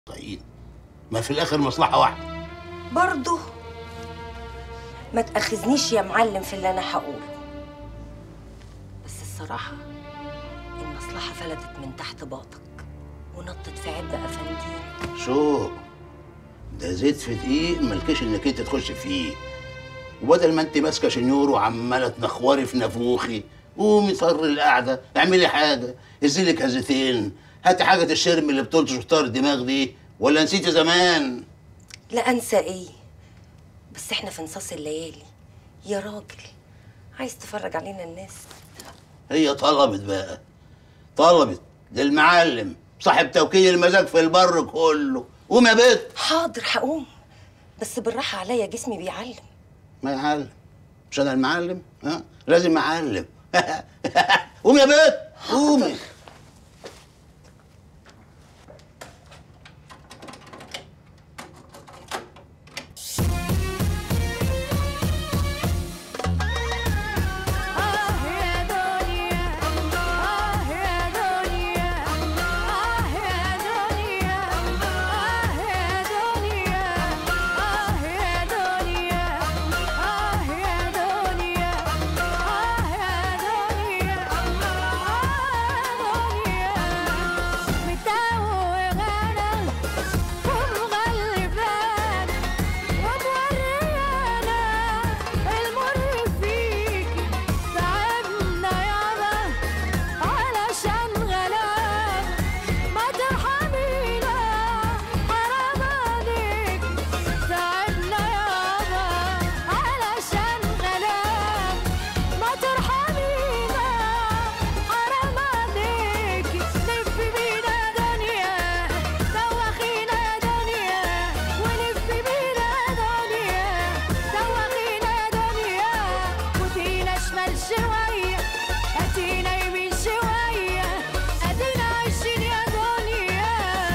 طيب ما في الاخر مصلحه واحده برضه ما تأخذنيش يا معلم في اللي أنا هقوله بس الصراحة المصلحة فلتت من تحت باطك ونطت في عبء أفندينا شو ده زيت في دقيق ملكش انك انت تخش فيه وبدل ما انت ماسكه شنيور وعماله تنخوري في نافوخي قومي صر القعده اعملي حاجه ازيلك هزتين هاتي حاجه الشرم اللي بتلطش وتطار الدماغ دي ولا نسيتي زمان لا أنسى إيه بس إحنا في نصاص الليالي يا راجل عايز تفرج علينا الناس هي طلبت بقى طلبت للمعلم صاحب توكيل المزاج في البر كله قوم يا بيت حاضر هقوم بس بالراحة عليا جسمي بيعلم ما يعلم مش انا المعلم ها لازم اعلم قوم يا بيت قومي شوية هاتينا يمين شوية ادينا عايشين يا دنيا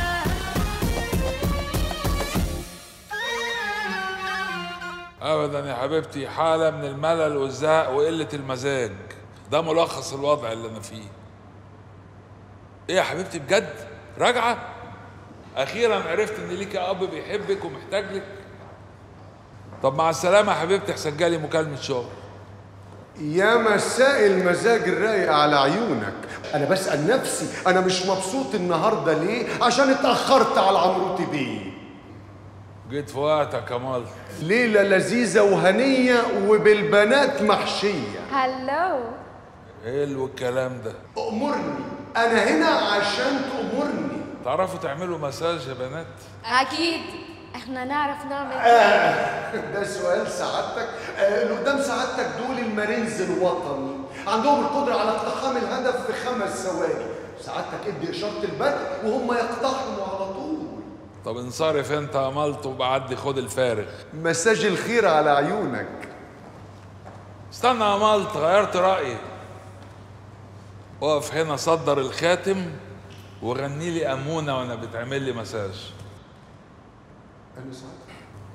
ابدا يا حبيبتي حاله من الملل والزهق وقله المزاج ده ملخص الوضع اللي انا فيه ايه يا حبيبتي بجد راجعه اخيرا عرفت ان ليكي اب بيحبك ومحتاج لك طب مع السلامه يا حبيبتي احسن جالي مكالمه شغل يا مساء المزاج الرايق على عيونك انا بسأل نفسي انا مش مبسوط النهارده ليه عشان اتأخرت على عمروتي بيه جيت في وقتك يا مال ليلة لذيذة وهنية وبالبنات محشية هلو حلو الكلام ده أمرني أنا هنا عشان تأمرني تعرفوا تعملوا مساج يا بنات اكيد احنا نعرف نعمل ده سؤال سعادتك آه، اللي قدام سعادتك دول المارينز الوطني عندهم القدرة على اقتحام الهدف في خمس ثواني سعادتك ادي إشارة البدء وهم يقتحموا على طول طب انصرف انت يا مالط وبعدي خد الفارغ مساج الخير على عيونك استنى يا مالط غيرت رأيي اقف هنا صدر الخاتم وغني لي أمونة وأنا بتعمل لي مساج أنا سعادتك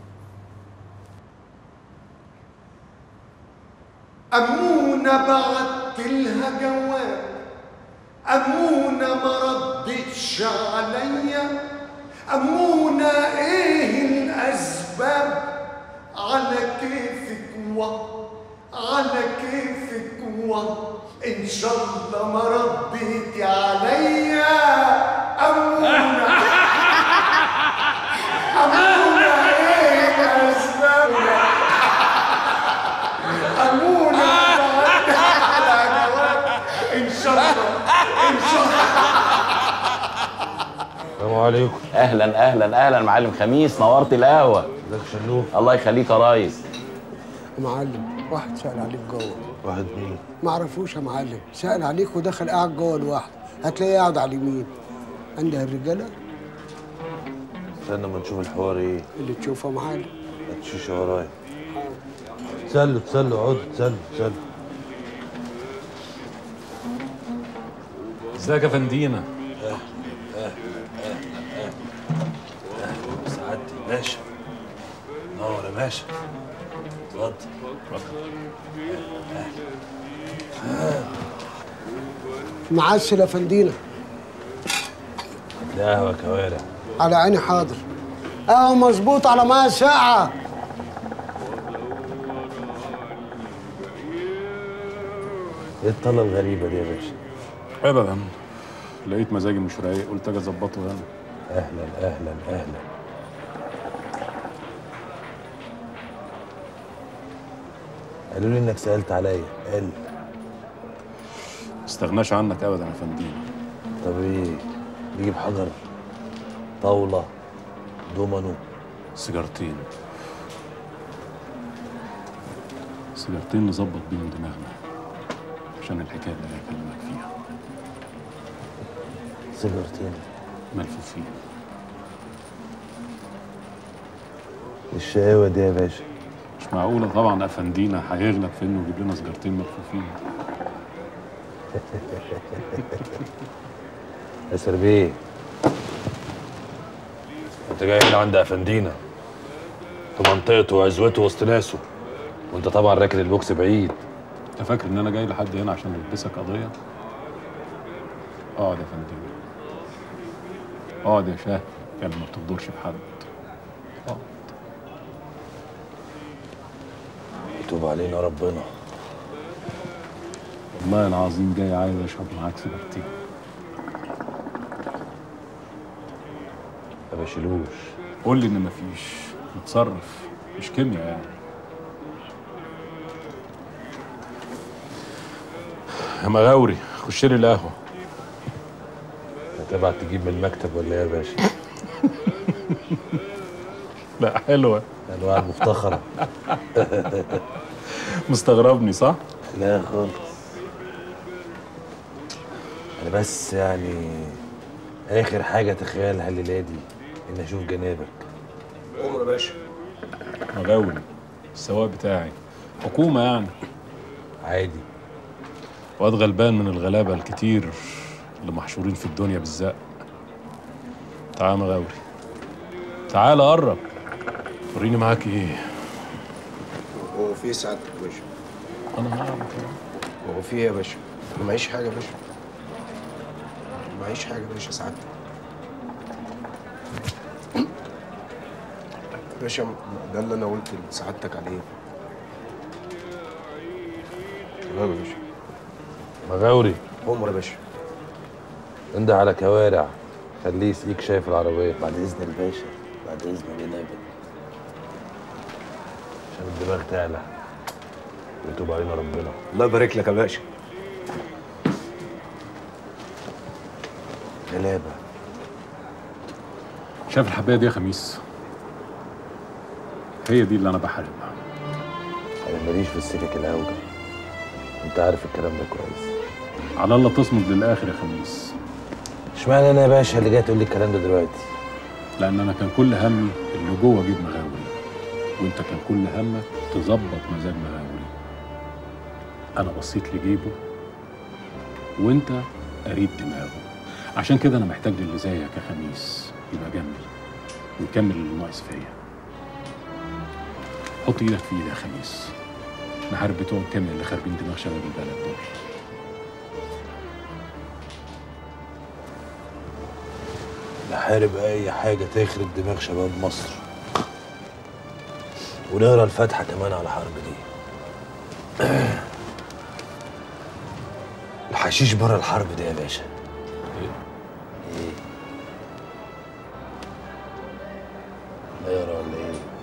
أمونة بعت لها جواب أمونة ما ردتش عليا أمونة إيه الأسباب على كيفك و على كيفك و إن شاء الله ما رديتي عليا أمونة أمونة إيه الأسباب أمونة على جواب إن شاء الله إن شاء الله السلام عليكم اهلا اهلا اهلا معلم خميس نورت القهوه ازيك يا شلوم الله يخليك يا ريس معلم واحد سأل عليك جوه واحد مين ما عرفوش يا معلم سأل عليك ودخل قاعد جوه لوحده هتلاقيه قاعد على اليمين عندها الرجالة استنى ما نشوف الحوار ايه اللي تشوفها يا معلم الشيشه ورايا تسلوا تسلوا اقعدوا تسلوا تسلوا ازيك يا فندينا سعادتي باشا نور يا باشا اتفضل معسل يا فندينا ده قهوه كوارع على عيني حاضر اهو مظبوط على ميه ساقعه ايه الطلة الغريبة دي يا باشا ابدا لقيت مزاجي مش رايق قلت اجي اظبطه هنا اهلا اهلا اهلا قالوا لي انك سألت عليا قال استغناش عنك ابدا يا فندينا طب ايه نجيب حجر طاولة دومينو سيجارتين سيجارتين نظبط بيهم دماغنا عشان الحكايه اللي هكلمك فيها سيجارتين ملفوفين الشقاوة دي يا باشا مش معقوله طبعا افندينا هيغلب في انه يجيب لنا سيجارتين ملفوفين يا سربيه انت جاي هنا عند افندينا في منطقته وعزوته وسط ناسه وانت طبعا راكن البوكس بعيد انت فاكر ان انا جاي لحد هنا عشان البسك قضيه اقعد يا فندينا اقعد يا شاه يعني ما بتغدرش بحد اقعد يتوب علينا ربنا والله العظيم جاي عايز اشرب معاك سيجارتين ما بشيلوش قول لي ان مفيش نتصرف مش كيمياء يعني يا مغاوري خش لي القهوه هتبعت تجيب من المكتب ولا ايه يا باشا؟ لا حلوه انواع المفتخرة مستغربني صح؟ لا خالص انا بس يعني اخر حاجة تخيلها الليلة دي ان اشوف جنابك عمر يا باشا مغاوري السواق بتاعي حكومه يعني عادي واد غلبان من الغلابه الكتير اللي محشورين في الدنيا بالزق تعال يا مغاوري تعال قرب وريني معاك ايه هو في سعادتك يا باشا انا هعرف هو في ايه يا باشا انا معيش حاجه يا باشا معيش حاجه يا باشا سعادتك يا باشا ده اللي انا قلت لسعادتك عليه تمام يا باشا مغاوري عمر يا باشا انده على كوارع خليه يسقيك شايف العربية بعد اذن الباشا بعد اذن جنابك عشان الدماغ تعلى ويتوب علينا ربنا الله يبارك لك يا باشا غلابة شايف الحبايه دي يا خميس هي دي اللي انا بحاربها انا ماليش في السكك الهوجة انت عارف الكلام ده كويس على الله تصمد للاخر يا خميس اشمعنى انا يا باشا اللي جاي تقول لي الكلام ده دلوقتي لان انا كان كل همي اللي جوه جيب مغاوري وانت كان كل همك تظبط مزاج مغاوري انا بصيت لجيبه وانت قريت دماغه عشان كده انا محتاج للي زيك يا خميس يبقى جنبي ويكمل اللي ناقص فيا حط ايدك في ايدي يا خميس نحارب بتوع الكيمياء اللي خاربين دماغ شباب البلد دول نحارب اي حاجة تخرب دماغ شباب مصر ونقرا الفاتحة كمان على الحرب دي الحشيش بره الحرب دي يا باشا ايه لا يرى ولا ايه